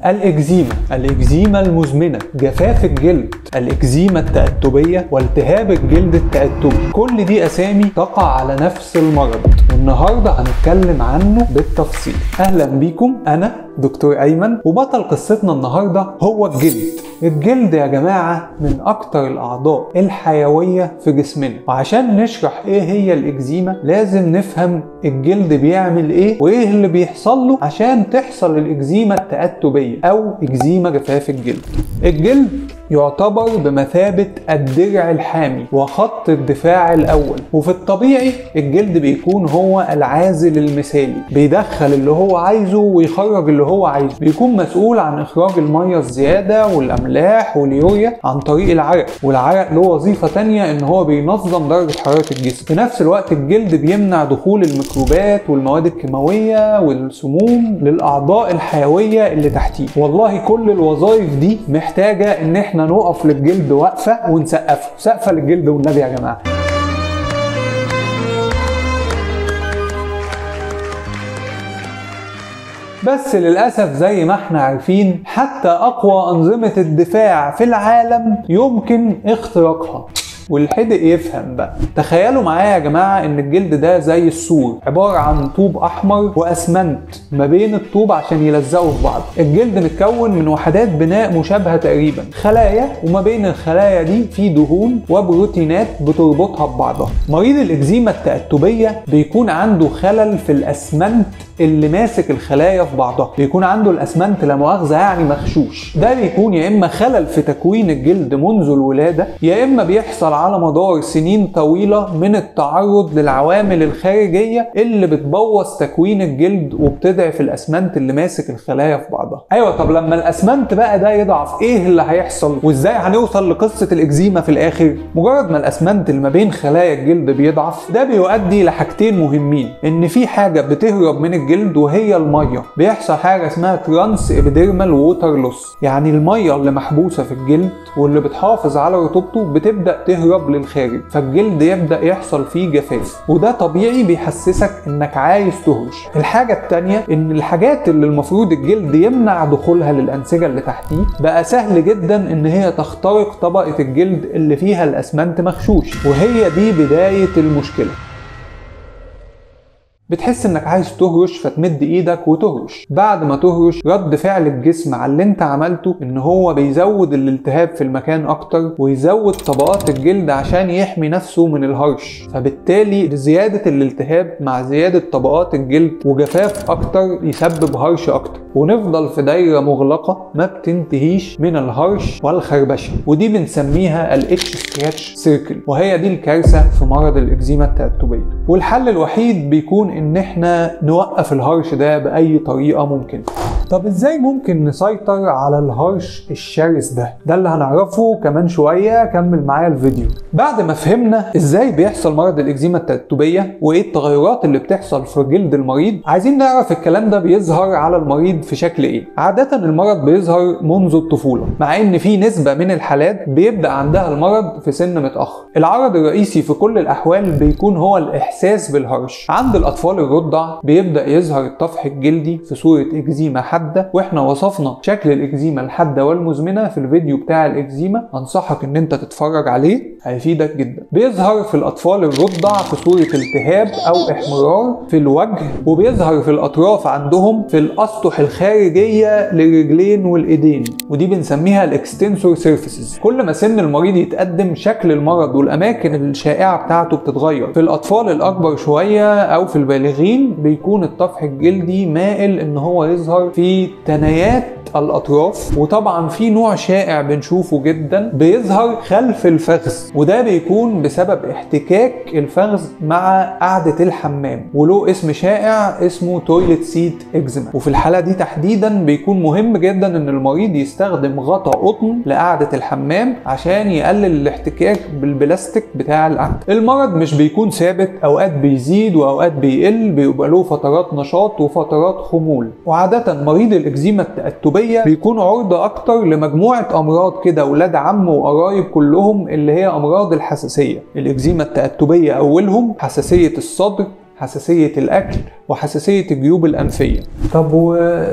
الإكزيما الإكزيما المزمنة جفاف الجلد الإكزيما التأتبية والتهاب الجلد التأتبي كل دي أسامي تقع على نفس المرض والنهاردة هنتكلم عنه بالتفصيل أهلا بيكم أنا دكتور أيمن وبطل قصتنا النهاردة هو الجلد الجلد يا جماعة من أكتر الأعضاء الحيوية في جسمنا وعشان نشرح إيه هي الإكزيما لازم نفهم الجلد بيعمل إيه وإيه اللي بيحصل له عشان تحصل الإكزيما التأتبية أو إكزيما جفاف الجلد الجلد يعتبر بمثابة الدرع الحامي وخط الدفاع الأول وفي الطبيعي الجلد بيكون هو العازل المثالي بيدخل اللي هو عايزه ويخرج اللي هو عايزه بيكون مسؤول عن إخراج المية الزيادة والأملاح واليوريا عن طريق العرق والعرق له وظيفة تانية إن هو بينظم درجة حرارة الجسم في نفس الوقت الجلد بيمنع دخول الميكروبات والمواد الكيماوية والسموم للأعضاء الحيوية اللي تحتيه والله كل الوظائف دي محتاجة إن احنا احنا نقف للجلد وقفه ونسقفه سقفه للجلد والنبي يا جماعه بس للأسف زي ما احنا عارفين حتى أقوى أنظمة الدفاع في العالم يمكن اختراقها والحدق يفهم بقى تخيلوا معايا يا جماعة ان الجلد ده زي السور عبارة عن طوب احمر واسمنت ما بين الطوب عشان يلزقوا في بعض الجلد متكون من وحدات بناء مشابهة تقريبا خلايا وما بين الخلايا دي في دهون وبروتينات بتربطها ببعضها مريض الاكزيما التأتبية بيكون عنده خلل في الاسمنت اللي ماسك الخلايا في بعضها بيكون عنده الاسمنت لا مؤاخذه يعني مغشوش ده بيكون يا اما خلل في تكوين الجلد منذ الولاده يا اما بيحصل على مدار سنين طويله من التعرض للعوامل الخارجيه اللي بتبوظ تكوين الجلد وبتضعف الاسمنت اللي ماسك الخلايا في بعضها ايوه طب لما الاسمنت بقى ده يضعف ايه اللي هيحصل وازاي هنوصل لقصه الاكزيما في الاخر مجرد ما الاسمنت اللي ما بين خلايا الجلد بيضعف ده بيؤدي لحاجتين مهمين ان في حاجه بتهرب من الجلد وهي الميه بيحصل حاجه اسمها ترانس ابيديرمال ووتر لوس يعني الميه اللي محبوسه في الجلد واللي بتحافظ على رطوبته بتبدا تهرب للخارج فالجلد يبدا يحصل فيه جفاف وده طبيعي بيحسسك انك عايز تهرش الحاجه الثانيه ان الحاجات اللي المفروض الجلد يمنع دخولها للانسجه اللي تحتيه بقى سهل جدا ان هي تخترق طبقه الجلد اللي فيها الاسمنت مغشوش وهي دي بدايه المشكله بتحس انك عايز تهرش فتمد ايدك وتهرش بعد ما تهرش رد فعل الجسم على اللي انت عملته ان هو بيزود الالتهاب في المكان اكتر ويزود طبقات الجلد عشان يحمي نفسه من الهرش فبالتالي زيادة الالتهاب مع زيادة طبقات الجلد وجفاف اكتر يسبب هرش اكتر ونفضل في دايرة مغلقة ما بتنتهيش من الهرش والخربشة ودي بنسميها الاتش ستريتش سيركل وهي دي الكارثة في مرض الاكزيما التأتبية والحل الوحيد بيكون ان احنا نوقف الهرش ده باي طريقه ممكن طب ازاي ممكن نسيطر على الهرش الشرس ده ده اللي هنعرفه كمان شويه كمل معايا الفيديو بعد ما فهمنا ازاي بيحصل مرض الاكزيما التأتبية وايه التغيرات اللي بتحصل في جلد المريض عايزين نعرف الكلام ده بيظهر على المريض في شكل ايه عاده المرض بيظهر منذ الطفوله مع ان في نسبه من الحالات بيبدا عندها المرض في سن متاخر العرض الرئيسي في كل الاحوال بيكون هو الاحساس بالهرش عند الاطفال الرضع بيبدا يظهر الطفح الجلدي في صوره اكزيما حاده واحنا وصفنا شكل الاكزيما الحاده والمزمنه في الفيديو بتاع الاكزيما انصحك ان انت تتفرج عليه هيفيدك جدا بيظهر في الاطفال الرضع في صوره التهاب او احمرار في الوجه وبيظهر في الاطراف عندهم في الاسطح الخارجيه للرجلين والايدين ودي بنسميها الاكستنسور سيرفيسز كل ما سن المريض يتقدم شكل المرض والاماكن الشائعه بتاعته بتتغير في الاطفال الاكبر شويه او في البالغين بيكون الطفح الجلدي مائل ان هو يظهر في تنايات الاطراف وطبعا في نوع شائع بنشوفه جدا بيظهر خلف الفخذ وده بيكون بسبب احتكاك الفخذ مع قعده الحمام وله اسم شائع اسمه تويلت سيت اكزيما وفي الحاله دي تحديدا بيكون مهم جدا ان المريض يستخدم غطا قطن لقعده الحمام عشان يقلل الاحتكاك بالبلاستيك بتاع القعده المرض مش بيكون ثابت اوقات بيزيد واوقات بيقل بيبقى له فترات نشاط وفترات خمول وعاده مريض الاكزيما التأتبية بيكون عرضة أكتر لمجموعة أمراض كده ولاد عم وقرايب كلهم اللي هي أمراض الحساسية الإكزيما التأتبية أولهم حساسية الصدر حساسية الأكل وحساسية الجيوب الأنفية طب و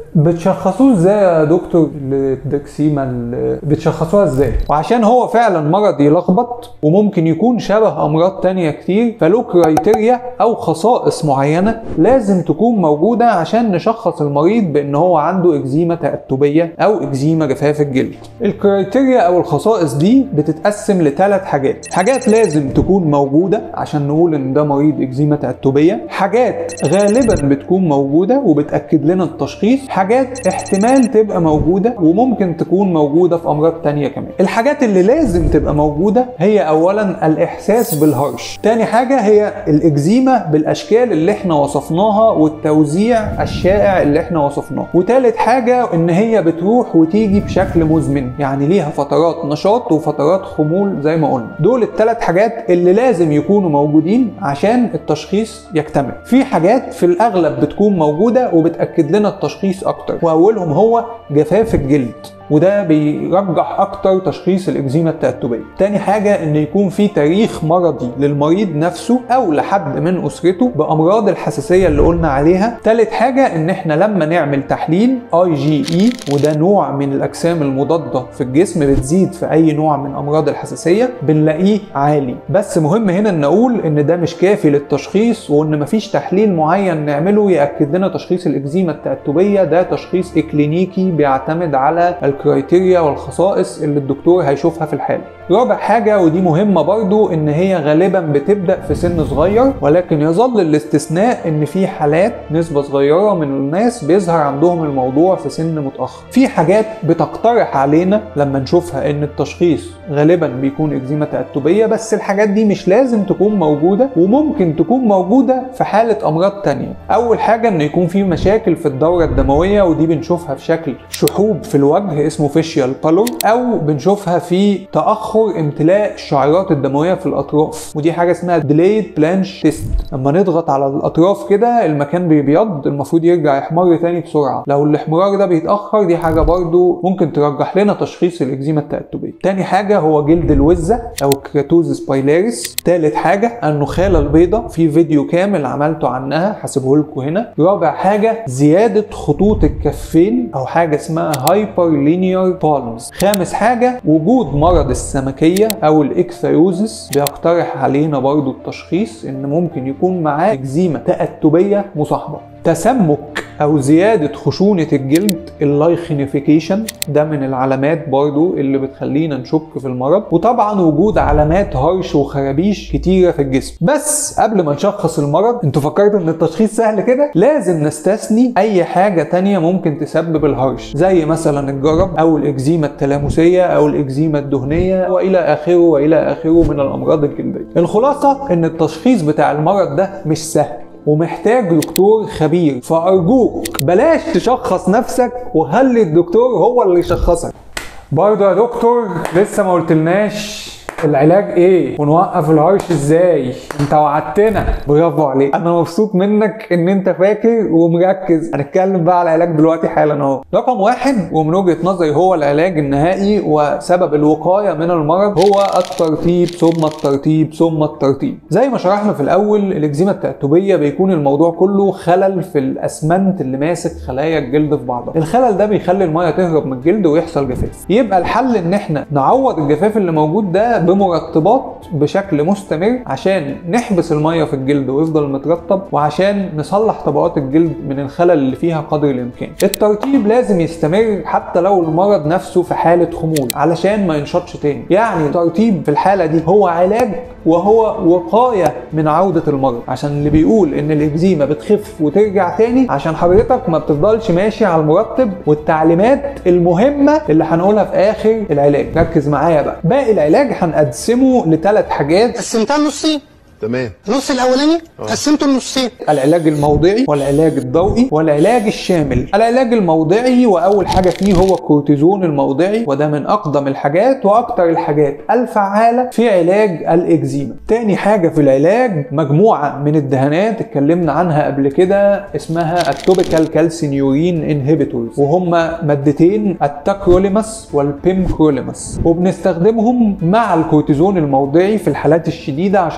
بتشخصوه ازاي يا دكتور الدكسيما ال- بتشخصوها ازاي وعشان هو فعلا مرض يلخبط وممكن يكون شبه امراض تانية كتير فله كرايتيريا او خصائص معينة لازم تكون موجودة عشان نشخص المريض بان هو عنده اكزيما تأتبية او اكزيما جفاف الجلد الكرايتيريا او الخصائص دي بتتقسم لثلاث حاجات حاجات لازم تكون موجودة عشان نقول ان ده مريض اكزيما تأتبية حاجات غالبا بتكون موجودة وبتأكد لنا التشخيص حاجات احتمال تبقى موجودة وممكن تكون موجودة في امراض تانية كمان الحاجات اللي لازم تبقى موجودة هي اولا الاحساس بالهرش تاني حاجة هي الاكزيما بالاشكال اللي احنا وصفناها والتوزيع الشائع اللي احنا وصفناه وتالت حاجة ان هي بتروح وتيجي بشكل مزمن يعني ليها فترات نشاط وفترات خمول زي ما قلنا دول الثلاث حاجات اللي لازم يكونوا موجودين عشان التشخيص يكتمل في حاجات في الاغلب بتكون موجودة وبتأكد لنا التشخيص اكتر واولهم هو جفاف الجلد وده بيرجح اكتر تشخيص الاكزيما التأتبية تاني حاجة ان يكون في تاريخ مرضي للمريض نفسه او لحد من اسرته بامراض الحساسية اللي قلنا عليها تالت حاجة ان احنا لما نعمل تحليل اي جي اي وده نوع من الاجسام المضادة في الجسم بتزيد في اي نوع من امراض الحساسية بنلاقيه عالي بس مهم هنا ان نقول ان ده مش كافي للتشخيص وان مفيش تحليل معين نعمله ياكد لنا تشخيص الاكزيما التأتبية ده تشخيص اكلينيكي بيعتمد على الكرايتيريا والخصائص اللي الدكتور هيشوفها في الحالة رابع حاجة ودي مهمة برضو ان هي غالبا بتبدأ في سن صغير ولكن يظل الاستثناء ان في حالات نسبة صغيرة من الناس بيظهر عندهم الموضوع في سن متأخر في حاجات بتقترح علينا لما نشوفها ان التشخيص غالبا بيكون اكزيما تأتبية بس الحاجات دي مش لازم تكون موجودة وممكن تكون موجودة في حالة امراض تانية اول حاجة ان يكون في مشاكل في الدورة الدموية ودي بنشوفها في شكل شحوب في الوجه اسمه فيشيال بالور او بنشوفها في تاخر امتلاء الشعيرات الدمويه في الاطراف ودي حاجه اسمها ديليد بلانش تيست لما نضغط على الاطراف كده المكان بيبيض المفروض يرجع يحمر تاني بسرعه لو الاحمرار ده بيتاخر دي حاجه برضو ممكن ترجح لنا تشخيص الاكزيما التأتبية تاني حاجه هو جلد الوزه او كراتوزس بايلاريس تالت حاجه النخاله البيضاء في فيديو كامل عملته عنها هسيبه لكم هنا رابع حاجه زياده خطوط الكفين او حاجه اسمها هايبر لينير بالمز خامس حاجه وجود مرض السمكيه او الاكثيوزس بيقترح علينا برضو التشخيص ان ممكن يكون معاه اكزيما تأتبية مصاحبه تسمك او زياده خشونه الجلد اللايخينيفيكيشن ده من العلامات برضو اللي بتخلينا نشك في المرض وطبعا وجود علامات هرش وخرابيش كتيره في الجسم بس قبل ما نشخص المرض انتوا فكرتوا ان التشخيص سهل كده لازم نستثني اي حاجه تانية ممكن تسبب الهرش زي مثلا الجرب او الاكزيما التلامسيه او الاكزيما الدهنيه والى اخره والى اخره من الامراض الجلديه الخلاصه ان التشخيص بتاع المرض ده مش سهل ومحتاج دكتور خبير فأرجوك بلاش تشخص نفسك وخلي الدكتور هو اللي يشخصك برضه يا دكتور لسه ما قلتلناش العلاج ايه ونوقف الهرش ازاي انت وعدتنا برافو عليك انا مبسوط منك ان انت فاكر ومركز هنتكلم بقى على العلاج دلوقتي حالا اهو رقم واحد ومن وجهه نظري هو العلاج النهائي وسبب الوقايه من المرض هو الترطيب ثم الترطيب ثم الترطيب زي ما شرحنا في الاول الاكزيما التأتبية بيكون الموضوع كله خلل في الاسمنت اللي ماسك خلايا الجلد في بعضها الخلل ده بيخلي الميه تهرب من الجلد ويحصل جفاف يبقى الحل ان احنا نعوض الجفاف اللي موجود ده بمرطبات بشكل مستمر عشان نحبس الميه في الجلد ويفضل مترطب وعشان نصلح طبقات الجلد من الخلل اللي فيها قدر الامكان الترطيب لازم يستمر حتى لو المرض نفسه في حاله خمول علشان ما ينشطش تاني يعني الترطيب في الحاله دي هو علاج وهو وقايه من عوده المرض عشان اللي بيقول ان الاكزيما بتخف وترجع تاني عشان حضرتك ما بتفضلش ماشي على المرطب والتعليمات المهمه اللي هنقولها في اخر العلاج ركز معايا بقى باقي العلاج هنقسمه لثلاث حاجات قسمتها نصين تمام النص الاولاني قسمته لنصين العلاج الموضعي والعلاج الضوئي والعلاج الشامل العلاج الموضعي واول حاجه فيه هو الكورتيزون الموضعي وده من اقدم الحاجات واكتر الحاجات الفعاله في علاج الاكزيما تاني حاجه في العلاج مجموعه من الدهانات اتكلمنا عنها قبل كده اسمها التوبيكال كالسينيورين انهبيتورز وهم مادتين التاكروليماس والبيمكروليماس وبنستخدمهم مع الكورتيزون الموضعي في الحالات الشديده عشان نسيطر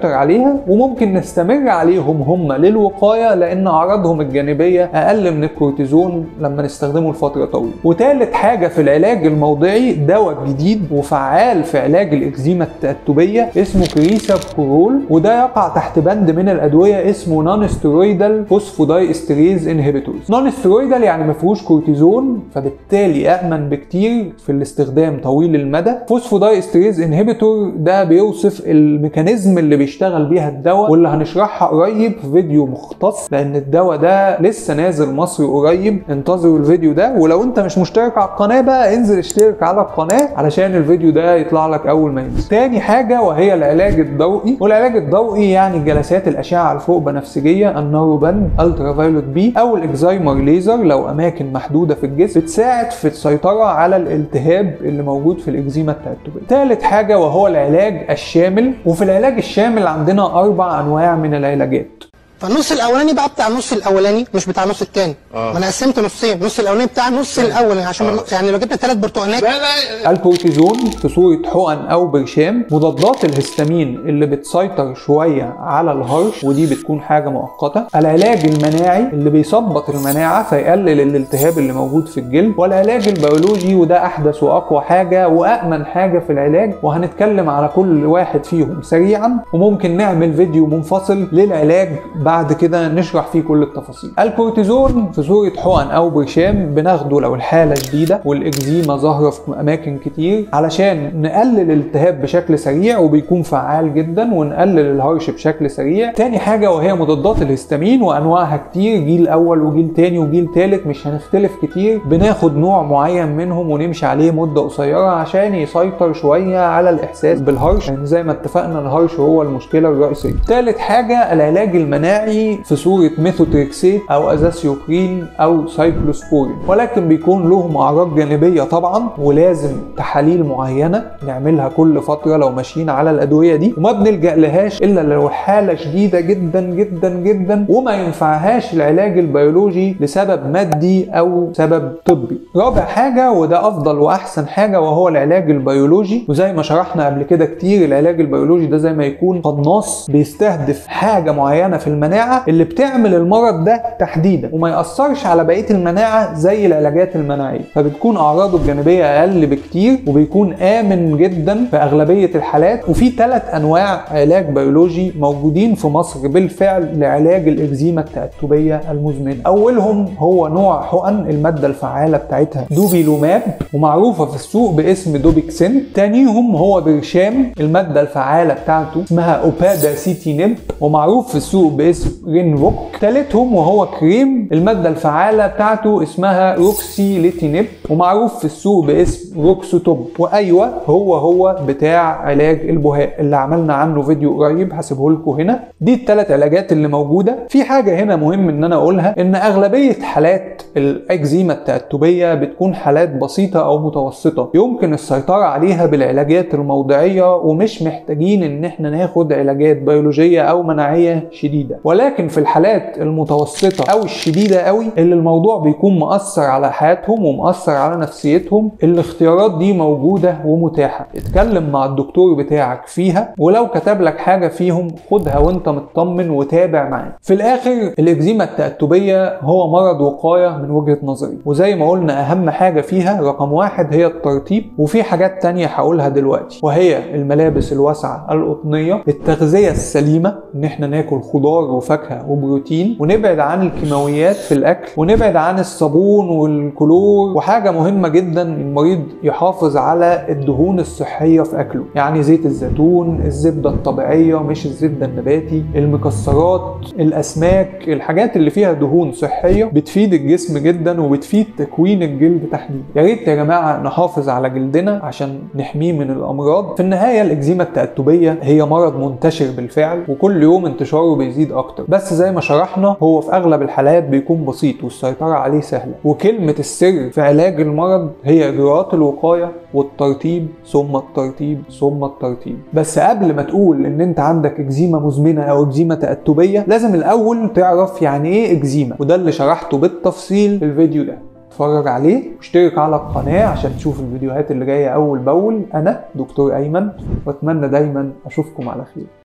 نستمر عليها وممكن نستمر عليهم هم للوقايه لان اعراضهم الجانبيه اقل من الكورتيزون لما نستخدمه لفتره طويله وثالث حاجه في العلاج الموضعي دواء جديد وفعال في علاج الاكزيما التأتبية اسمه كريسابكورول وده يقع تحت بند من الادويه اسمه نون ستيرويدال فوسفوداي استريز انهبيتورز نون ستيرويدال يعني ما فيهوش كورتيزون فبالتالي امن بكتير في الاستخدام طويل المدى فوسفوداي استريز انهبيتور ده بيوصف الميكانيزم اللي بيشتغل بيها الدواء واللي هنشرحها قريب في فيديو مختص لان الدواء ده لسه نازل مصر قريب انتظروا الفيديو ده ولو انت مش مشترك على القناه بقى انزل اشترك على القناه علشان الفيديو ده يطلع لك اول ما ينزل تاني حاجه وهي العلاج الضوئي والعلاج الضوئي يعني جلسات الاشعه الفوق بنفسجيه النوروباند الترا فايولوت بي او الاكزايمر ليزر لو اماكن محدوده في الجسم بتساعد في السيطره على الالتهاب اللي موجود في الاكزيما التأتبية ثالث حاجه وهو العلاج الشامل وفي العلاج الشامل عندنا اربع انواع من العلاجات فالنص الاولاني بقى بتاع النص الاولاني مش بتاع النص الثاني آه. ما انا قسمت نصين النص الاولاني بتاع النص الاولاني عشان آه. يعني لو جبنا ثلاث برتقانات لا لا الكورتيزون في صورة حقن أو برشام مضادات الهستامين اللي بتسيطر شوية على الهرش ودي بتكون حاجة مؤقتة العلاج المناعي اللي بيثبط المناعة فيقلل الالتهاب اللي موجود في الجلد والعلاج البيولوجي وده أحدث وأقوى حاجة وأأمن حاجة في العلاج وهنتكلم على كل واحد فيهم سريعا وممكن نعمل فيديو منفصل للعلاج بعد كده نشرح فيه كل التفاصيل الكورتيزون في صورة حقن أو برشام بناخده لو الحالة شديدة والإكزيما ظاهرة في أماكن كتير علشان نقلل الالتهاب بشكل سريع وبيكون فعال جدا ونقلل الهرش بشكل سريع تاني حاجة وهي مضادات الهستامين وأنواعها كتير جيل أول وجيل تاني وجيل تالت مش هنختلف كتير بناخد نوع معين منهم ونمشي عليه مدة قصيرة عشان يسيطر شوية على الإحساس بالهرش يعني زي ما اتفقنا الهرش هو المشكلة الرئيسية تالت حاجة العلاج المناعي في صورة ميثوتريكسيت أو أزاسيوبرين أو سايكلوسبورين ولكن بيكون لهم أعراض جانبية طبعا ولازم تحاليل معينة نعملها كل فترة لو ماشيين على الأدوية دي وما بنلجأ لهاش إلا لو الحالة شديدة جدا جدا جدا وما ينفعهاش العلاج البيولوجي لسبب مادي أو سبب طبي رابع حاجة وده أفضل وأحسن حاجة وهو العلاج البيولوجي وزي ما شرحنا قبل كده كتير العلاج البيولوجي ده زي ما يكون قناص بيستهدف حاجة معينة في المناعة اللي بتعمل المرض ده تحديدا وما يأثرش على بقية المناعة زي العلاجات المناعية فبتكون أعراضه الجانبية أقل بكتير وبيكون آمن جدا في أغلبية الحالات وفي ثلاث أنواع علاج بيولوجي موجودين في مصر بالفعل لعلاج الإكزيما التأتبية المزمنة أولهم هو نوع حقن المادة الفعالة بتاعتها دوبيلوماب ومعروفة في السوق باسم دوبيكسين تانيهم هو برشام المادة الفعالة بتاعته اسمها أوبادا سيتينيب ومعروف في السوق باسم رينفوك تالتهم وهو كريم المادة الفعالة بتاعته اسمها روكسي ليتينيب ومعروف في السوق باسم روكسوتوب وأيوة هو هو بتاع علاج البهاء اللي عملنا عنه فيديو قريب هسيبه لكم هنا دي الثلاث علاجات اللي موجودة في حاجة هنا مهم ان انا اقولها ان اغلبية حالات الاكزيما التأتبية بتكون حالات بسيطة او متوسطة يمكن السيطرة عليها بالعلاجات الموضعية ومش محتاجين ان احنا ناخد علاجات بيولوجية او مناعية شديدة ولكن في الحالات المتوسطة او الشديدة قوي اللي الموضوع بيكون مؤثر على حياتهم ومؤثر على نفسيتهم الاختيارات دي موجودة ومتاحة اتكلم مع الدكتور بتاعك فيها ولو كتب لك حاجة فيهم خدها وانت مطمن وتابع معاه في الاخر الاكزيما التأتبية هو مرض وقاية من وجهة نظري وزي ما قلنا اهم حاجة فيها رقم واحد هي الترطيب وفي حاجات تانية هقولها دلوقتي وهي الملابس الواسعة القطنية التغذية السليمة ان احنا ناكل خضار وفاكهة وبروتين ونبعد عن الكيماويات في الاكل ونبعد عن الصابون والكلور وحاجة مهمة جدا المريض يحافظ على الدهون الصحية في اكله يعني زيت الزيتون الزبدة الطبيعية مش الزبدة النباتي المكسرات الاسماك الحاجات اللي فيها دهون صحية بتفيد الجسم جدا وبتفيد تكوين الجلد تحديدا يا ريت يا جماعة نحافظ على جلدنا عشان نحميه من الامراض في النهاية الاكزيما التأتبية هي مرض منتشر بالفعل وكل يوم انتشاره بيزيد اكتر بس زي ما شرحنا هو في اغلب الحالات بيكون بسيط والسيطرة عليه سهلة وكلمة السر في علاج المرض هي اجراءات الوقاية والترطيب ثم الترطيب ثم الترطيب بس قبل ما تقول ان انت عندك اكزيما مزمنة او اكزيما تأتبية لازم الاول تعرف يعني ايه اكزيما وده اللي شرحته بالتفصيل في الفيديو ده اتفرج عليه واشترك على القناة عشان تشوف الفيديوهات اللي جاية أول بأول أنا دكتور أيمن وأتمنى دايما أشوفكم على خير